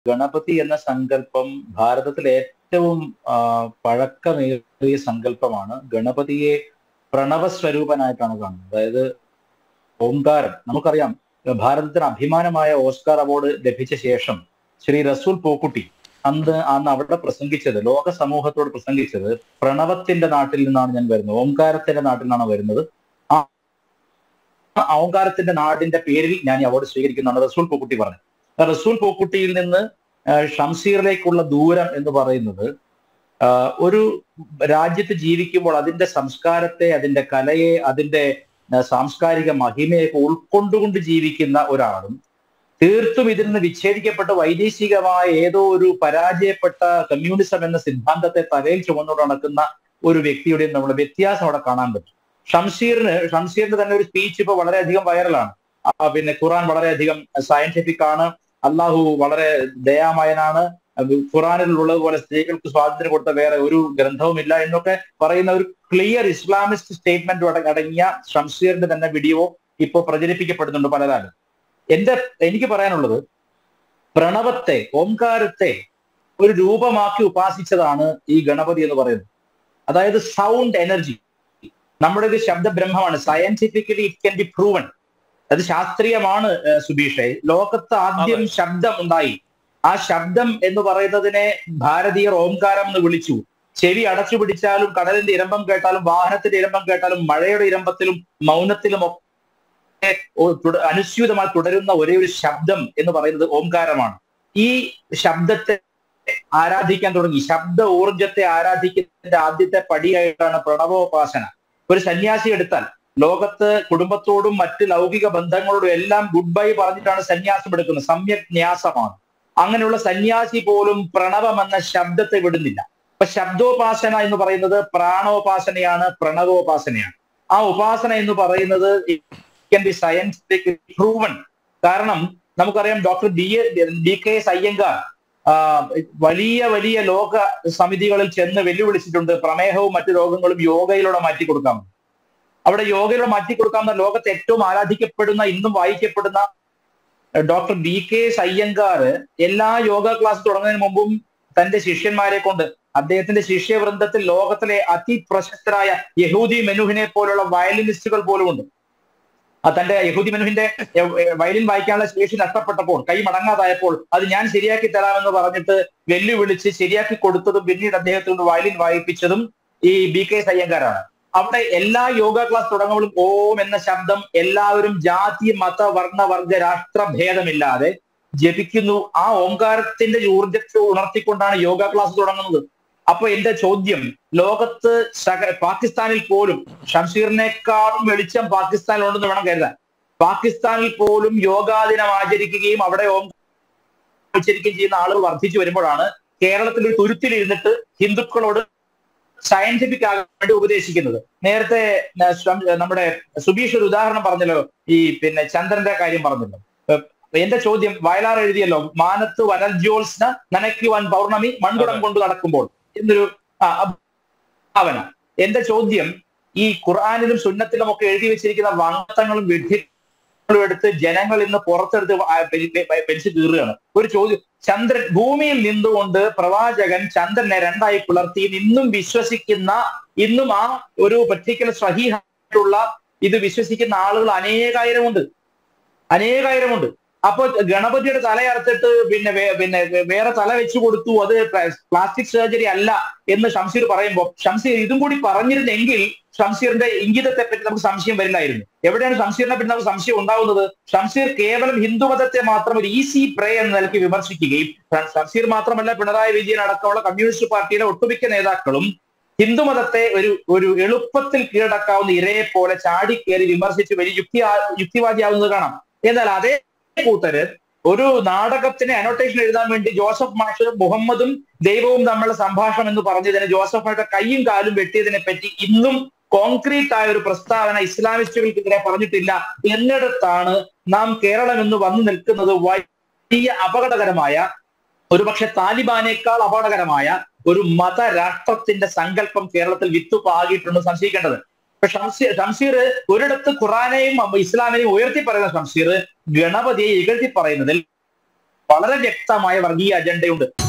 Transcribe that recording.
ഗണപതി എന്ന സങ്കല്പം ഭാരതത്തിലെ ഏറ്റവും ആ, പഴക്കമേറിയ സങ്കല്പമാണ് ഗണപതിയെ പ്രണവസ്വരൂപനായിട്ടാണ് കാണുന്നത് അതായത് ഓംകാരം നമുക്കറിയാം ഭാരതത്തിന് അഭിമാനമായ ഓസ്കാർ അവാർഡ് ലഭിച്ച ശേഷം ശ്രീ റസൂൽ പോക്കുട്ടി അന്ന് അന്ന് അവിടെ പ്രസംഗിച്ചത് ലോക സമൂഹത്തോട് പ്രസംഗിച്ചത് പ്രണവത്തിന്റെ നാട്ടിൽ നിന്നാണ് ഞാൻ വരുന്നത് ഓംകാരത്തിന്റെ നാട്ടിൽ നിന്നാണ് വരുന്നത് ആ ആ ഓംകാരത്തിന്റെ നാടിന്റെ പേരിൽ ഞാൻ ഈ അവാർഡ് സ്വീകരിക്കുന്നതാണ് റസൂൽ പോക്കുട്ടി പറഞ്ഞത് റസൂൽ പോക്കുട്ടിയിൽ നിന്ന് ആ, ഷംസീറിലേക്കുള്ള ദൂരം എന്ന് പറയുന്നത് ആ, ഒരു രാജ്യത്ത് ജീവിക്കുമ്പോൾ അതിന്റെ സംസ്കാരത്തെ അതിന്റെ കലയെ അതിന്റെ ആ, സാംസ്കാരിക മഹിമയൊക്കെ ഉൾക്കൊണ്ടുകൊണ്ട് ജീവിക്കുന്ന ഒരാളും തീർത്തും ഇതിൽ നിന്ന് വിച്ഛേദിക്കപ്പെട്ട വൈദേശികമായ ഏതോ ഒരു പരാജയപ്പെട്ട കമ്മ്യൂണിസം എന്ന സിദ്ധാന്തത്തെ തലയിൽ ചുമന്നുകൊണ്ട് നടക്കുന്ന ഒരു വ്യക്തിയുടെയും നമ്മുടെ വ്യത്യാസം അവിടെ കാണാൻ പറ്റും ഷംഷീറിന് ഷംഷീറിന്റെ തന്നെ ഒരു സ്പീച്ച് ഇപ്പൊ വളരെയധികം വൈറലാണ് ആ, പിന്നെ ഖുറാൻ വളരെയധികം സയന്റിഫിക് ആണ് അള്ളാഹു വളരെ ദയാമയനാണ് അത് ഖുറാനിലുള്ളതുപോലെ സ്ത്രീകൾക്ക് സ്വാതന്ത്ര്യം കൊടുത്ത വേറെ ഒരു ഗ്രന്ഥവുമില്ല എന്നൊക്കെ പറയുന്ന ഒരു ക്ലിയർ ഇസ്ലാമിസ്റ്റ് സ്റ്റേറ്റ്മെന്റ് അടങ്ങിയ ഷംഷീറിന്റെ തന്നെ വീഡിയോ ഇപ്പോൾ പ്രചരിപ്പിക്കപ്പെടുന്നുണ്ട് പലതാലും എന്റെ എനിക്ക് പറയാനുള്ളത് പ്രണവത്തെ ഓംകാരത്തെ ഒരു രൂപമാക്കി ഉപാസിച്ചതാണ് ഈ ഗണപതി എന്ന് പറയുന്നത് അതായത് സൗണ്ട് എനർജി നമ്മുടെ ഒരു ശബ്ദബ്രഹ്മമാണ് scientifically it can be proven അത് ശാസ്ത്രീയമാണ് ഏഹ്, സുബീഷെ ലോകത്ത് ആദ്യം ശബ്ദം ഉണ്ടായി ആ ശബ്ദം എന്ന് പറയുന്നതിനെ ഭാരതീയർ ഓംകാരം എന്ന് വിളിച്ചു ചെവി അടച്ചു പിടിച്ചാലും കടലിന്റെ ഇരമ്പം കേട്ടാലും വാഹനത്തിന്റെ ഇരമ്പം കേട്ടാലും മഴയുടെ ഇരമ്പത്തിലും മൗനത്തിലും ഒക്കെ ഒ- തുട- അനുസ്യൂതമായി തുടരുന്ന ഒരേ ഒരു ശബ്ദം എന്ന് പറയുന്നത് ഓംകാരമാണ് ഈ ശബ്ദത്തെ ആരാധിക്കാൻ തുടങ്ങി ശബ്ദ ഊർജത്തെ ആരാധിക്കുന്നതിന്റെ ആദ്യത്തെ പടിയായിട്ടാണ് പ്രണവോപാസന ഒരു സന്യാസി എടുത്താൽ ലോകത്ത് കുടുംബത്തോടും മറ്റ് ലൗകിക ബന്ധങ്ങളോടും എല്ലാം ഗുഡ് ബൈ പറഞ്ഞിട്ടാണ് സന്യാസം എടുക്കുന്നത് സമ്യക് ന്യാസമാണ് അങ്ങനെയുള്ള സന്യാസി പോലും പ്രണവം എന്ന ശബ്ദത്തെ വിടുന്നില്ല അപ്പൊ ശബ്ദോപാസന എന്ന് പറയുന്നത് പ്രാണോപാസനയാണ് പ്രണവോപാസനയാണ് ആ ഉപാസന എന്ന് പറയുന്നത് ക്യാൻ ബി സയന്റിഫിക് പ്രൂവൺ കാരണം നമുക്കറിയാം doctor D A D K S Iyengar ആ, വലിയ വലിയ ലോക സമിതികളിൽ ചെന്ന് വെല്ലുവിളിച്ചിട്ടുണ്ട് പ്രമേഹവും മറ്റു രോഗങ്ങളും യോഗയിലൂടെ മാറ്റി കൊടുക്കാം അവിടെ യോഗയിലൂടെ മാറ്റി കൊടുക്കാവുന്ന ലോകത്ത് ഏറ്റവും ആരാധിക്കപ്പെടുന്ന ഇന്നും വായിക്കപ്പെടുന്ന doctor D K S Iyengar എല്ലാ യോഗ ക്ലാസ് തുടങ്ങുന്നതിന് മുമ്പും തന്റെ ശിഷ്യന്മാരെ കൊണ്ട് അദ്ദേഹത്തിന്റെ ശിഷ്യവൃന്ദത്തിൽ ലോകത്തിലെ അതിപ്രശസ്തരായ യഹൂദി മെനുഹിനെ പോലുള്ള വയലിനിസ്റ്റുകൾ പോലും ഉണ്ട് ആ തന്റെ യഹൂദി മെനുഹിന്റെ എ- എ- വയലിൻ വായിക്കാനുള്ള ശേഷി നഷ്ടപ്പെട്ടപ്പോൾ കൈ മടങ്ങാതായപ്പോൾ അത് ഞാൻ ശരിയാക്കി തരാമെന്ന് പറഞ്ഞിട്ട് വെല്ലുവിളിച്ച് ശരിയാക്കി കൊടുത്തതും പിന്നീട് അദ്ദേഹത്തെ കൊണ്ട് വയലിൻ വായിപ്പിച്ചതും ഈ ബി കെ അയ്യങ്കാരാണ് അവിടെ എല്ലാ യോഗ ക്ലാസ് തുടങ്ങുമ്പോഴും ഓം എന്ന ശബ്ദം എല്ലാവരും ജാതി മത വർണ്ണ വർഗ രാഷ്ട്ര ഭേദമില്ലാതെ ജപിക്കുന്നു ആ ഓംകാരത്തിന്റെ ഊർജത്തെ ഉണർത്തിക്കൊണ്ടാണ് യോഗ ക്ലാസ് തുടങ്ങുന്നത് അപ്പൊ എന്റെ ചോദ്യം ലോകത്ത് സക പാകിസ്ഥാനിൽ പോലും ഷംഷീറിനേക്കാളും വെളിച്ചം പാകിസ്ഥാനിലുണ്ടെന്ന് വേണം കരുതാൻ പാകിസ്ഥാനിൽ പോലും യോഗാ ദിനം ആചരിക്കുകയും അവിടെ ഓം ആചരിക്കുകയും ചെയ്യുന്ന ആളുകൾ വർദ്ധിച്ചു വരുമ്പോഴാണ് കേരളത്തിൽ ഒരു തുരുത്തിലിരുന്നിട്ട് ഹിന്ദുക്കളോട് സയന്റിഫിക് ആകാൻ വേണ്ടി ഉപദേശിക്കുന്നത് നേരത്തെ ആ, ശ്രം- നമ്മുടെ സുബീഷ് ഒരു ഉദാഹരണം പറഞ്ഞല്ലോ ഈ പിന്നെ ചന്ദ്രന്റെ കാര്യം പറഞ്ഞല്ലോ ഏഹ് എന്റെ ചോദ്യം വയലാർ എഴുതിയല്ലോ മാനത്ത് വനൽജ്യോത്സ്ന നനയ്ക്കുവാൻ പൗർണമി മൺകുടം കൊണ്ട് നടക്കുമ്പോൾ എന്നൊരു ആ, അ- ഭാവന എന്റെ ചോദ്യം ഈ ഖുർആാനിലും സുന്നത്തിലും ഒക്കെ എഴുതി വെച്ചിരിക്കുന്ന വാങ്ങത്തങ്ങളും വിഡ്ഢികളും എടുത്ത് ജനങ്ങൾ ഇന്ന് പുറത്തെടുത്ത് ആ പെരി- പെ- പെരിച്ച് കീറുകയാണ് ഒരു ചോദ്യം ചന്ദ്രൻ ഭൂമിയിൽ നിന്നുകൊണ്ട് പ്രവാചകൻ ചന്ദ്രനെ രണ്ടായി പിളർത്തി ഇന്നും വിശ്വസിക്കുന്ന ഇന്നും ആ ഒരു പർട്ടിക്കുലർ സഹീഹായിട്ടുള്ള ഇത് വിശ്വസിക്കുന്ന ആളുകൾ അനേകായിരമുണ്ട് അനേകായിരമുണ്ട് അപ്പൊ ഗണപതിയുടെ തലയറുത്തിട്ട് പിന്നെ വേ- പിന്നെ വേ- വേറെ തല വെച്ചു കൊടുത്തു അത് പ്ലാസ്റ്റിക് സർജറി അല്ല എന്ന് ഷംസീർ പറയുമ്പോൾ ഷംസീർ ഇതും കൂടി പറഞ്ഞിരുന്നെങ്കിൽ ഷംസീറിന്റെ ഇംഗിതത്തെ പറ്റി നമുക്ക് സംശയം വരില്ലായിരുന്നു എവിടെയാണ് ഷംസീറിനെ പറ്റി നമുക്ക് സംശയം ഉണ്ടാവുന്നത് ഷംസീർ കേവലം ഹിന്ദുമതത്തെ മാത്രം ഒരു ഈസി പ്രേ എന്ന നിലയ്ക്ക് വിമർശിക്കുകയും ഷംസീർ മാത്രമല്ല പിണറായി വിജയൻ അടക്കമുള്ള കമ്മ്യൂണിസ്റ്റ് പാർട്ടിയിലെ ഒട്ടുമിക്ക നേതാക്കളും ഹിന്ദുമതത്തെ ഒരു ഒരു എളുപ്പത്തിൽ കീഴടക്കാവുന്ന ഇരയെ പോലെ ചാടിക്കേറി വിമർശിച്ച് വലിയ യുക്തി യുക്തിവാദിയാവുന്നത് കാണാം എന്നാൽ അതേ കൂട്ടര് ഒരു നാടകത്തിന് അനോട്ടേഷൻ എഴുതാൻ വേണ്ടി ജോസഫ് മാഷ് മുഹമ്മദും ദൈവവും തമ്മിലുള്ള സംഭാഷണം എന്ന് പറഞ്ഞതിന് ജോസഫ് മാഷ കൈയും കാലും വെട്ടിയതിനെ പറ്റി ഇന്നും കോൺക്രീറ്റ് ആയ ഒരു പ്രസ്താവന ഇസ്ലാമിസ്റ്റുകൾക്കെതിരെ പറഞ്ഞിട്ടില്ല എന്നിടത്താണ് നാം കേരളം എന്ന് വന്നു നിൽക്കുന്നത് വലിയ അപകടകരമായ ഒരുപക്ഷെ താലിബാനേക്കാൾ അപകടകരമായ ഒരു മതരാഷ്ട്രത്തിന്റെ സങ്കല്പം കേരളത്തിൽ വിത്തു പാകിയിട്ടുണ്ട് സംശയിക്കേണ്ടത് ഇപ്പൊ ഷംസീർ ഷംസീർ ഒരിടത്ത് ഖുറാനെയും ഇസ്ലാമിനെയും ഉയർത്തി പറയുന്ന ഷംസീർ ഗണപതിയെ ഇകഴ്ത്തി പറയുന്നതിൽ വളരെ വ്യക്തമായ വർഗീയ അജണ്ടയുണ്ട്